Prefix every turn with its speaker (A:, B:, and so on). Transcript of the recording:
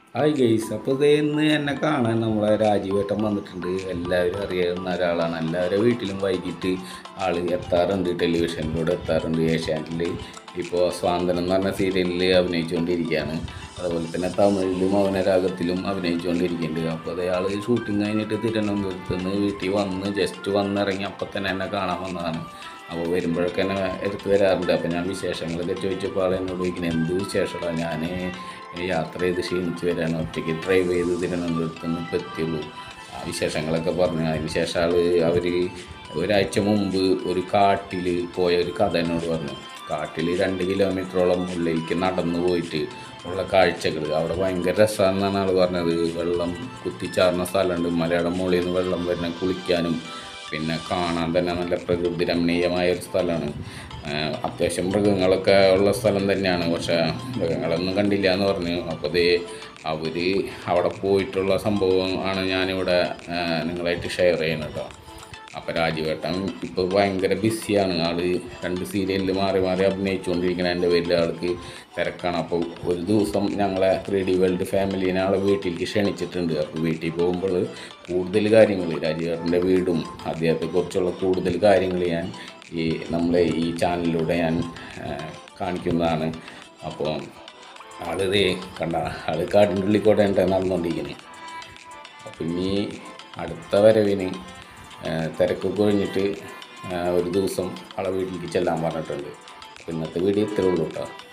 A: hi guys അപ്പോൾ ഇത് ഇന്ന് എന്നെ കാണാൻ നമ്മളെ രാജീവേട്ടൻ വന്നിട്ടുണ്ട് എല്ലാവരും അറിയാവുന്ന ഒരാളാണ് എല്ലാവരുടെ വീട്ടിലും വൈകിട്ട് ആൾ എത്താറുണ്ട് ടെലിവിഷനിലൂടെ എത്താറുണ്ട് ഏഷ്യാനെറ്റിൽ ഇപ്പോൾ സ്വാതന്ത്ര്യം എന്ന് പറഞ്ഞ സീരിയലിൽ അഭിനയിച്ചുകൊണ്ടിരിക്കുകയാണ് അതുപോലെ തന്നെ തമിഴിലും മൗനരാഗത്തിലും അഭിനയിച്ചുകൊണ്ടിരിക്കുന്നുണ്ട് അപ്പോൾ അത് അയാൾ ഷൂട്ടിംഗ് കഴിഞ്ഞിട്ട് തിരുവനന്തപുരത്ത് നിന്ന് വീട്ടിൽ വന്ന് ജസ്റ്റ് വന്നിറങ്ങി അപ്പം തന്നെ എന്നെ കാണാൻ വന്നതാണ് അപ്പോൾ വരുമ്പോഴൊക്കെ എന്നെ എടുത്ത് വരാറുണ്ട് അപ്പോൾ ഞാൻ വിശേഷങ്ങളൊക്കെ ചോദിച്ചപ്പോൾ ആൾ എന്നോട് ചോദിക്കുന്നത് എന്ത് വിശേഷമാണ് ഞാൻ യാത്ര ചെയ്ത് ക്ഷീണിച്ച് വരാൻ ഒറ്റയ്ക്ക് ഡ്രൈവ് ചെയ്ത് തിരുവനന്തപുരത്ത് നിന്ന് ഇപ്പോൾ എത്തിയുള്ളൂ ആ വിശേഷങ്ങളൊക്കെ പറഞ്ഞു അതിന് ശേഷം ആൾ അവർ ഒരാഴ്ച മുമ്പ് ഒരു കാട്ടിൽ പോയ ഒരു കഥ എന്നോട് പറഞ്ഞു കാട്ടിൽ രണ്ട് കിലോമീറ്ററോളം ഉള്ളിലേക്ക് നടന്നു പോയിട്ട് ഉള്ള കാഴ്ചകൾ അവിടെ ഭയങ്കര രസമാണെന്നാണ് ആൾ പറഞ്ഞത് വെള്ളം കുത്തിച്ചാർന്ന സ്ഥലമുണ്ട് മലയുടെ മുകളിൽ നിന്ന് വെള്ളം വരുന്ന കുളിക്കാനും പിന്നെ കാണാൻ തന്നെ നല്ല പ്രകൃതി രമണീയമായ ഒരു സ്ഥലമാണ് അത്യാവശ്യം മൃഗങ്ങളൊക്കെ ഉള്ള സ്ഥലം തന്നെയാണ് പക്ഷേ മൃഗങ്ങളൊന്നും കണ്ടില്ല എന്ന് പറഞ്ഞു അപ്പോൾ ഇത് അവർ അവിടെ പോയിട്ടുള്ള സംഭവം ആണ് ഞാനിവിടെ ആ, നിങ്ങളായിട്ട് ഷെയർ ചെയ്യുന്നത് കേട്ടോ അപ്പോൾ രാജുവേട്ടൻ ഇപ്പോൾ ഭയങ്കര ബിസിയാണ് ആള് രണ്ട് സീരിയലിൽ മാറി മാറി അഭിനയിച്ചുകൊണ്ടിരിക്കുന്ന എൻ്റെ പേരിൽ ആൾക്ക് തിരക്കാണ് അപ്പോൾ ഒരു ദിവസം ഞങ്ങളെ ത്രീ ഡി വേൾഡ് ഫാമിലീനെ ആളെ വീട്ടിലേക്ക് ക്ഷണിച്ചിട്ടുണ്ട് അപ്പോൾ വീട്ടിൽ പോകുമ്പോൾ കൂടുതൽ കാര്യങ്ങൾ രാജുവേട്ടൻ്റെ വീടും അദ്ദേഹത്തെക്കുറിച്ചുള്ള കൂടുതൽ കാര്യങ്ങൾ ഞാൻ ഈ നമ്മളെ ഈ ചാനലിലൂടെ ഞാൻ ആ, കാണിക്കുന്നതാണ് അപ്പോൾ ആളിതേ കണ്ട ആള് കാടിൻ്റെ ഉള്ളിൽ കൂടെ ഉണ്ട് നടന്നുകൊണ്ടിരിക്കുന്നത് അപ്പം ഇനി അടുത്ത വരവിന് ആ, തിരക്കൊക്കെ കഴിഞ്ഞിട്ട് ആ, ഒരു ദിവസം ആളെ വീട്ടിലേക്ക് ചെല്ലാൻ പറഞ്ഞിട്ടുണ്ട് അപ്പം ഇന്നത്തെ വീഡിയോ ഇത്രേ ഉള്ളൂ കേട്ടോ